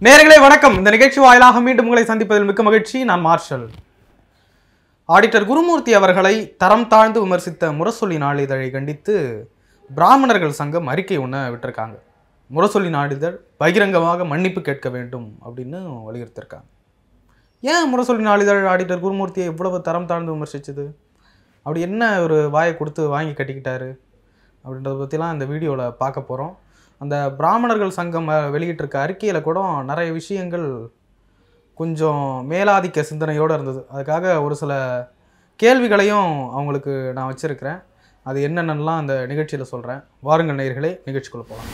நேயர்களே வணக்கம் இந்த நிகழ்ச்சி வாயிலாக மீண்டும் உங்களை சந்திப்பதில் மிக்க மகிழ்ச்சி நான் மார்ஷல் ஆடிட்டர் குருமூர்த்தி அவர்களை தரம் தாழ்ந்து விமர்சித்த முரசொலி நாளிதழை கண்டித்து பிராமணர்கள் சங்கம் அறிக்கை ஒன்று விட்டிருக்காங்க முரசொலி நாளிதழ் பகிரங்கமாக மன்னிப்பு கேட்க வேண்டும் அப்படின்னு வலியுறுத்திருக்காங்க ஏன் முரசொலி நாளிதழ் ஆடிட்டர் குருமூர்த்தியை இவ்வளவு தரம் தாழ்ந்து விமர்சிச்சது அப்படி என்ன ஒரு வாயை கொடுத்து வாங்கி கட்டிக்கிட்டாரு அப்படின்றத பற்றிலாம் இந்த வீடியோவில் பார்க்க போகிறோம் அந்த பிராமணர்கள் சங்கம் அஹ், வெளியிட்டிருக்க அறிக்கையில் கூட நிறைய விஷயங்கள் கொஞ்சம் மேலாதிக்க சிந்தனையோடு இருந்தது அதுக்காக ஒரு சில கேள்விகளையும் அவங்களுக்கு நான் வச்சுருக்கிறேன் அது என்னென்னலாம் அந்த நிகழ்ச்சியில் சொல்கிறேன் வாருங்கள் நேயர்களே நிகழ்ச்சிக்குள்ளே போகலாம்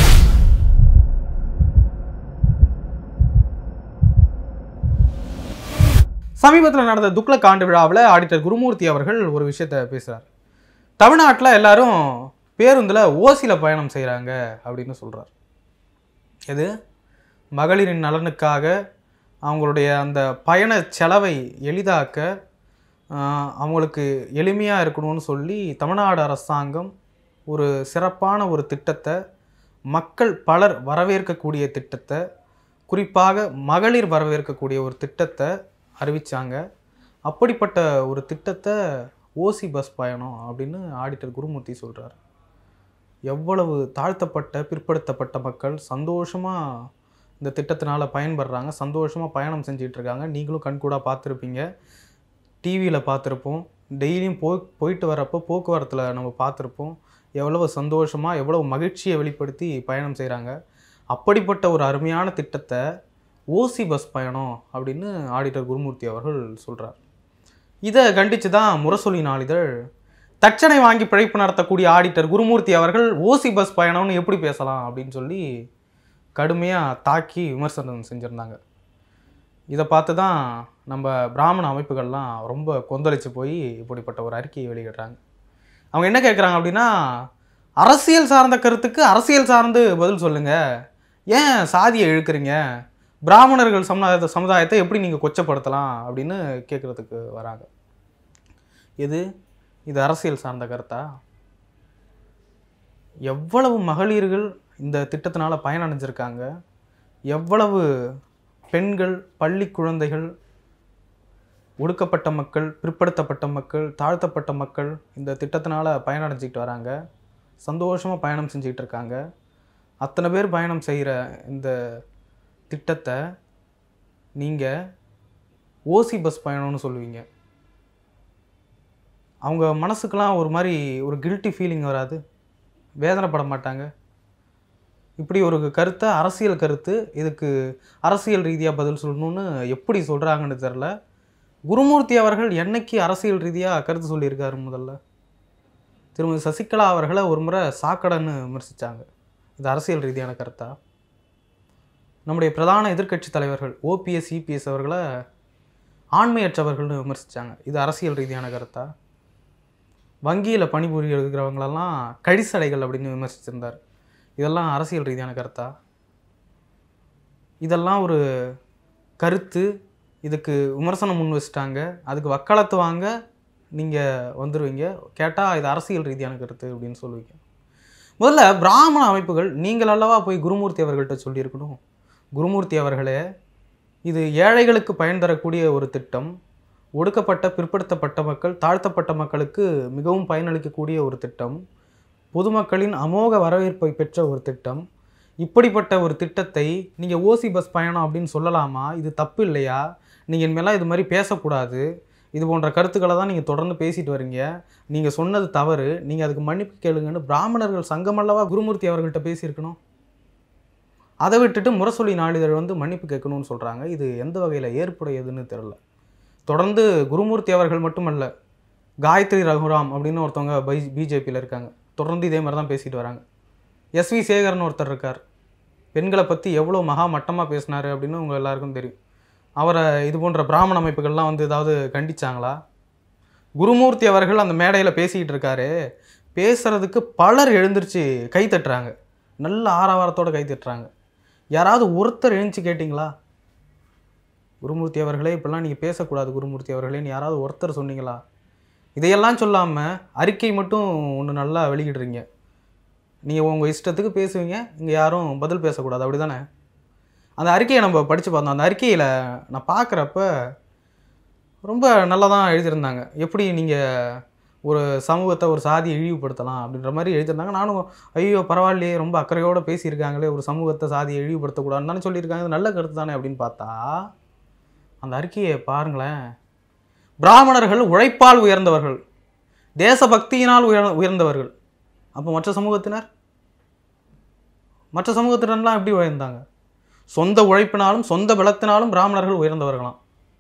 சமீபத்தில் நடந்த துக்ளக் ஆண்டு விழாவில் ஆடிட்டர் குருமூர்த்தி அவர்கள் ஒரு விஷயத்தை பேசுகிறார் தமிழ்நாட்டில் எல்லாரும் பேருந்தில் ஓசியில் பயணம் செய்கிறாங்க அப்படின்னு சொல்கிறார் எது மகளிரின் நலனுக்காக அவங்களுடைய அந்த பயண செலவை எளிதாக்க ஆஹ், அவங்களுக்கு எளிமையாக இருக்கணும்னு சொல்லி தமிழ்நாடு அரசாங்கம் ஒரு சிறப்பான ஒரு திட்டத்தை மக்கள் பலர் வரவேற்கக்கூடிய திட்டத்தை குறிப்பாக மகளிர் வரவேற்கக்கூடிய ஒரு திட்டத்தை அறிவிச்சாங்க அப்படிப்பட்ட ஒரு திட்டத்தை ஓசி பஸ் பயணம் அப்படின்னு ஆடிட்டர் குருமூர்த்தி சொல்கிறார் எவ்வளவு தாழ்த்தப்பட்ட பிற்படுத்தப்பட்ட மக்கள் சந்தோஷமாக இந்த திட்டத்தினால பயன்படுறாங்க சந்தோஷமாக பயணம் செஞ்சிட்டு இருக்காங்க நீங்களும் கண்கூடாக பார்த்துருப்பீங்க டிவியில் பார்த்துருப்போம் டெய்லியும் போ போயிட்டு வரப்போ போக்குவரத்தில் நம்ம பார்த்துருப்போம் எவ்வளவு சந்தோஷமாக எவ்வளவு மகிழ்ச்சியை வெளிப்படுத்தி பயணம் செய்கிறாங்க அப்படிப்பட்ட ஒரு அருமையான திட்டத்தை ஓசி பஸ் பயணம் அப்படின்னு ஆடிட்டர் குருமூர்த்தி அவர்கள் சொல்கிறார் இதை கண்டித்து தான் முரசொலி நாளிதழ் தட்சணை வாங்கி பிழைப்பு நடத்தக்கூடிய ஆடிட்டர் குருமூர்த்தி அவர்கள் ஓசி பஸ் பயணம்னு எப்படி பேசலாம் அப்படின்னு சொல்லி கடுமையாக தாக்கி விமர்சனம் செஞ்சுருந்தாங்க இதை பார்த்து தான் நம்ம பிராமண அமைப்புகள்லாம் ரொம்ப கொந்தளிச்சு போய் இப்படிப்பட்ட ஒரு அறிக்கையை வெளியிடுறாங்க அவங்க என்ன கேட்குறாங்க அப்படின்னா அரசியல் சார்ந்த கருத்துக்கு அரசியல் சார்ந்து பதில் சொல்லுங்கள் ஏன் சாதியை இழுக்கிறீங்க பிராமணர்கள் சமுதாயத்தை சமுதாயத்தை எப்படி நீங்கள் கொச்சப்படுத்தலாம் அப்படின்னு கேட்குறதுக்கு வராங்க எது இது அரசியல் சார்ந்த கருத்தா எவ்வளவு மகளிர்கள் இந்த திட்டத்தினால பயனடைஞ்சிருக்காங்க எவ்வளவு பெண்கள் பள்ளி குழந்தைகள் ஒடுக்கப்பட்ட மக்கள் பிற்படுத்தப்பட்ட மக்கள் தாழ்த்தப்பட்ட மக்கள் இந்த திட்டத்தினால பயனடைஞ்சிக்கிட்டு வராங்க சந்தோஷமாக பயணம் செஞ்சுக்கிட்டு இருக்காங்க அத்தனை பேர் பயணம் செய்கிற இந்த திட்டத்தை நீங்கள் ஓசி பஸ் பயணம்னு சொல்லுவீங்க அவங்க மனசுக்கெல்லாம் ஒரு மாதிரி ஒரு கில்ட்டி ஃபீலிங் வராது வேதனைப்பட மாட்டாங்க இப்படி ஒரு கருத்தை அரசியல் கருத்து இதுக்கு அரசியல் ரீதியாக பதில் சொல்லணும்னு எப்படி சொல்கிறாங்கன்னு தெரில குருமூர்த்தி அவர்கள் என்னைக்கு அரசியல் ரீதியாக கருத்து சொல்லியிருக்காரு முதல்ல திருமதி சசிகலா அவர்களை ஒரு முறை சாக்கடைன்னு விமர்சித்தாங்க இது அரசியல் ரீதியான கருத்தா நம்முடைய பிரதான எதிர்க்கட்சி தலைவர்கள் ஓபிஎஸ் இபிஎஸ் அவர்களை ஆண்மையற்றவர்கள்னு விமர்சித்தாங்க இது அரசியல் ரீதியான கருத்தா வங்கியில் பணிபுரிகிறவங்களெல்லாம் கழிசடைகள் அப்படின்னு விமர்சிச்சிருந்தார் இதெல்லாம் அரசியல் ரீதியான கருத்தா இதெல்லாம் ஒரு கருத்து இதுக்கு விமர்சனம் முன் வச்சுட்டாங்க அதுக்கு வக்காலத்து வாங்க நீங்கள் வந்துடுவீங்க கேட்டால் இது அரசியல் ரீதியான கருத்து அப்படின்னு சொல்லுவீங்க முதல்ல பிராமண அமைப்புகள் நீங்கள் அல்லவா போய் குருமூர்த்தி அவர்கள்ட்ட சொல்லியிருக்கணும் குருமூர்த்தி அவர்களே இது ஏழைகளுக்கு பயன் தரக்கூடிய ஒரு திட்டம் ஒடுக்கப்பட்ட பிற்படுத்தப்பட்ட மக்கள் தாழ்த்தப்பட்ட மக்களுக்கு மிகவும் பயனளிக்கக்கூடிய ஒரு திட்டம் பொதுமக்களின் அமோக வரவேற்பை பெற்ற ஒரு திட்டம் இப்படிப்பட்ட ஒரு திட்டத்தை நீங்கள் ஓசி பஸ் பயணம் அப்படின்னு சொல்லலாமா இது தப்பு இல்லையா நீங்கள் இனிமேலாம் இது மாதிரி பேசக்கூடாது இது போன்ற கருத்துக்களை தான் நீங்கள் தொடர்ந்து பேசிட்டு வரீங்க நீங்கள் சொன்னது தவறு நீங்கள் அதுக்கு மன்னிப்பு கேளுங்கன்னு பிராமணர்கள் சங்கமல்லவா குருமூர்த்தி அவர்கள்ட்ட பேசியிருக்கணும் அதை விட்டுட்டு முரசொலி நாளிதழ் வந்து மன்னிப்பு கேட்கணும்னு சொல்கிறாங்க இது எந்த வகையில் ஏற்புடையதுன்னு தெரில தொடர்ந்து குருமூர்த்தி அவர்கள் மட்டுமல்ல காயத்ரி ரகுராம் அப்படின்னு ஒருத்தவங்க பை பிஜேபியில் இருக்காங்க தொடர்ந்து இதே மாதிரி தான் பேசிட்டு வராங்க எஸ்வி சேகர்னு ஒருத்தர் இருக்கார் பெண்களை பற்றி எவ்வளோ மகா மட்டமாக பேசினாரு அப்படின்னு உங்கள் எல்லாருக்கும் தெரியும் அவரை இது போன்ற பிராமண அமைப்புகள்லாம் வந்து ஏதாவது கண்டிச்சாங்களா குருமூர்த்தி அவர்கள் அந்த மேடையில் பேசிக்கிட்டு இருக்காரு பேசுகிறதுக்கு பலர் எழுந்திருச்சு கை தட்டுறாங்க நல்ல ஆரவாரத்தோட கை தட்டுறாங்க யாராவது ஒருத்தர் எழுந்துச்சு கேட்டிங்களா குருமூர்த்தி அவர்களே இப்படிலாம் நீங்கள் பேசக்கூடாது குருமூர்த்தி அவர்களேன்னு யாராவது ஒருத்தர் சொன்னீங்களா இதையெல்லாம் சொல்லாமல் அறிக்கை மட்டும் ஒன்று நல்லா வெளியிடுறீங்க நீங்கள் உங்கள் இஷ்டத்துக்கு பேசுவீங்க இங்கே யாரும் பதில் பேசக்கூடாது அப்படி தானே அந்த அறிக்கையை நம்ம படித்து பார்த்தோம் அந்த அறிக்கையில் நான் பார்க்குறப்ப ரொம்ப நல்லா தான் எழுதியிருந்தாங்க எப்படி நீங்கள் ஒரு சமூகத்தை ஒரு சாதியை இழிவுபடுத்தலாம் அப்படின்ற மாதிரி எழுதியிருந்தாங்க நானும் ஐயோ பரவாயில்லையே ரொம்ப அக்கறையோடு பேசியிருக்காங்களே ஒரு சமூகத்தை சாதியை இழிவுபடுத்தக்கூடாதுன்னு தானே சொல்லியிருக்காங்க இது நல்ல கருத்து தானே அப்படின்னு பார்த்தா அந்த அறிக்கையை பாருங்களேன் பிராமணர்கள் உழைப்பால் உயர்ந்தவர்கள் தேசபக்தியினால் உயர் உயர்ந்தவர்கள் அப்போ மற்ற சமூகத்தினர் மற்ற சமூகத்தினர்லாம் எப்படி உயர்ந்தாங்க சொந்த உழைப்பினாலும் சொந்த பலத்தினாலும் பிராமணர்கள் உயர்ந்தவர்களாம்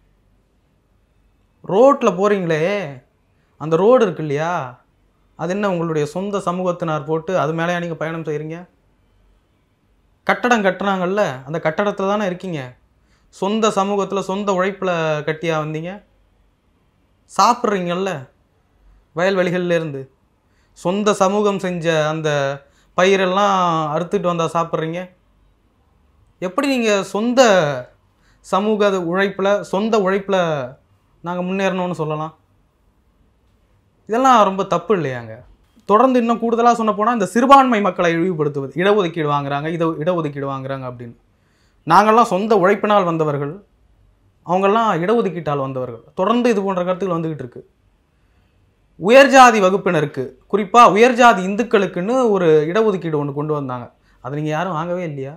ரோட்டில் போகிறீங்களே அந்த ரோடு இருக்கு இல்லையா அது என்ன உங்களுடைய சொந்த சமூகத்தினார் போட்டு அது மேலேயா நீங்கள் பயணம் செய்கிறீங்க கட்டடம் கட்டுறாங்கல்ல அந்த கட்டடத்தில் தானே இருக்கீங்க சொந்த சமூகத்தில் சொந்த உழைப்பில் கட்டியா வந்தீங்க சாப்பிட்றீங்கல்ல வயல்வெளிகள்ல இருந்து சொந்த சமூகம் செஞ்ச அந்த பயிரெல்லாம் அறுத்துட்டு வந்தால் சாப்பிட்றீங்க எப்படி நீங்கள் சொந்த சமூக உழைப்பில் சொந்த உழைப்பில் நாங்கள் முன்னேறணும்னு சொல்லலாம் இதெல்லாம் ரொம்ப தப்பு இல்லையாங்க தொடர்ந்து இன்னும் கூடுதலாக சொன்ன போனால் இந்த சிறுபான்மை மக்களை இழிவுபடுத்துவது இடஒதுக்கீடு வாங்குறாங்க இட இடஒதுக்கீடு வாங்குறாங்க அப்படின்னு நாங்கள்லாம் சொந்த உழைப்பினால் வந்தவர்கள் அவங்கெல்லாம் இடஒதுக்கீட்டால் வந்தவர்கள் தொடர்ந்து இது போன்ற கருத்துக்கள் வந்துக்கிட்டு இருக்கு உயர்ஜாதி வகுப்பினருக்கு குறிப்பாக உயர்ஜாதி இந்துக்களுக்குன்னு ஒரு இடஒதுக்கீடு ஒன்று கொண்டு வந்தாங்க அதை நீங்கள் யாரும் வாங்கவே இல்லையா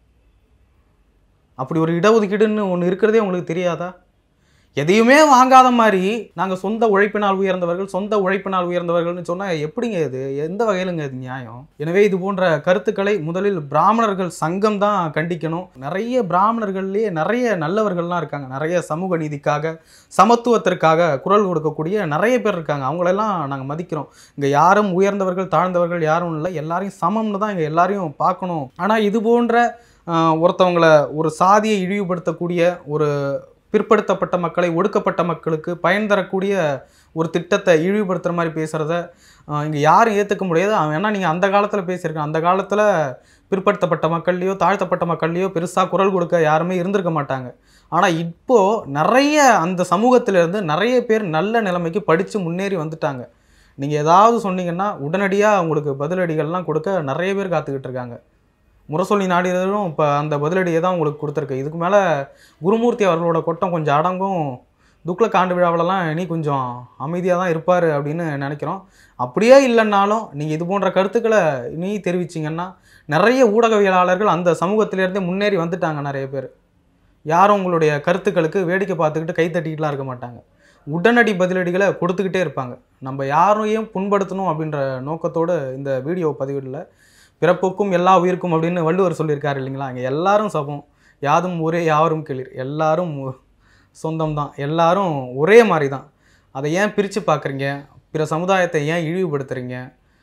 அப்படி ஒரு இடஒதுக்கீடுன்னு ஒன்று இருக்கிறதே உங்களுக்கு தெரியாதா எதையுமே வாங்காத மாதிரி நாங்கள் சொந்த உழைப்பினால் உயர்ந்தவர்கள் சொந்த உழைப்பினால் உயர்ந்தவர்கள்னு சொன்னால் எப்படிங்க இது எந்த வகையிலுங்க இது நியாயம் எனவே இது போன்ற கருத்துக்களை முதலில் பிராமணர்கள் சங்கம் தான் கண்டிக்கணும் நிறைய பிராமணர்கள்லேயே நிறைய நல்லவர்கள்லாம் இருக்காங்க நிறைய சமூக நீதிக்காக சமத்துவத்திற்காக குரல் கொடுக்கக்கூடிய நிறைய பேர் இருக்காங்க அவங்களெல்லாம் நாங்கள் மதிக்கிறோம் இங்கே யாரும் உயர்ந்தவர்கள் தாழ்ந்தவர்கள் யாரும் இல்லை எல்லாரையும் சமம்னு தான் இங்கே எல்லாரையும் பார்க்கணும் ஆனால் இது போன்ற ஆஹ், ஒருத்தவங்களை ஒரு சாதியை இழிவுபடுத்தக்கூடிய ஒரு பிற்படுத்தப்பட்ட மக்களை ஒடுக்கப்பட்ட மக்களுக்கு பயன் தரக்கூடிய ஒரு திட்டத்தை இழிவுபடுத்துகிற மாதிரி பேசுகிறத இங்கே யாரும் ஏற்றுக்க முடியாது அவன் ஏன்னா நீங்கள் அந்த காலத்தில் பேசியிருக்க அந்த காலத்தில் பிற்படுத்தப்பட்ட மக்கள்லையோ தாழ்த்தப்பட்ட மக்கள்லையோ பெருசாக குரல் கொடுக்க யாருமே இருந்திருக்க மாட்டாங்க ஆனால் இப்போது நிறைய அந்த சமூகத்திலேருந்து நிறைய பேர் நல்ல நிலைமைக்கு படித்து முன்னேறி வந்துட்டாங்க நீங்கள் ஏதாவது சொன்னீங்கன்னா உடனடியாக அவங்களுக்கு பதிலடிகள்லாம் கொடுக்க நிறைய பேர் காத்துக்கிட்டு இருக்காங்க முரசொலி நாடியரும் இப்போ அந்த பதிலடியை தான் உங்களுக்கு கொடுத்துருக்கு இதுக்கு மேலே குருமூர்த்தி அவர்களோட கொட்டம் கொஞ்சம் அடங்கும் துக்ளக் ஆண்டு விழாவிலலாம் இனி கொஞ்சம் அமைதியாக தான் இருப்பார் அப்படின்னு நினைக்கிறோம் அப்படியே இல்லைன்னாலும் நீங்கள் இது போன்ற கருத்துக்களை இனி தெரிவிச்சிங்கன்னா நிறைய ஊடகவியலாளர்கள் அந்த சமூகத்திலேருந்தே முன்னேறி வந்துட்டாங்க நிறைய பேர் யாரும் உங்களுடைய கருத்துக்களுக்கு வேடிக்கை பார்த்துக்கிட்டு கை தட்டிக்கிட்டுலாம் இருக்க மாட்டாங்க உடனடி பதிலடிகளை கொடுத்துக்கிட்டே இருப்பாங்க நம்ம யாரையும் புண்படுத்தணும் அப்படின்ற நோக்கத்தோடு இந்த வீடியோ பதிவிடல பிறப்புக்கும் எல்லா உயிருக்கும் அப்படின்னு வள்ளுவர் சொல்லியிருக்காரு இல்லைங்களா இங்கே எல்லாரும் சமம் யாதும் ஒரே யாவரும் கிளிர் எல்லாரும் சொந்தம் தான் எல்லாரும் ஒரே மாதிரி தான் அதை ஏன் பிரித்து பார்க்குறீங்க பிற சமுதாயத்தை ஏன் இழிவுபடுத்துறீங்க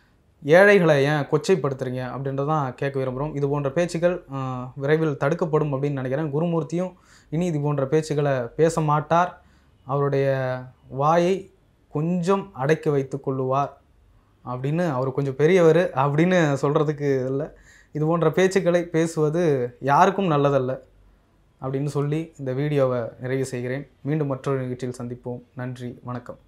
ஏழைகளை ஏன் கொச்சைப்படுத்துறீங்க அப்படின்றதான் கேட்க விரும்புகிறோம் இது போன்ற பேச்சுக்கள் ஆஹ், விரைவில் தடுக்கப்படும் அப்படின்னு நினைக்கிறேன் குருமூர்த்தியும் இனி இது போன்ற பேச்சுக்களை பேச மாட்டார் அவருடைய வாயை கொஞ்சம் அடக்கி வைத்து கொள்ளுவார் அப்படின்னு அவர் கொஞ்சம் பெரியவர் அப்படின்னு சொல்கிறதுக்கு இல்லை இது போன்ற பேச்சுக்களை பேசுவது யாருக்கும் நல்லதல்ல அப்படின்னு சொல்லி இந்த வீடியோவை நிறைவு செய்கிறேன் மீண்டும் மற்றொரு நிகழ்ச்சியில் சந்திப்போம் நன்றி வணக்கம்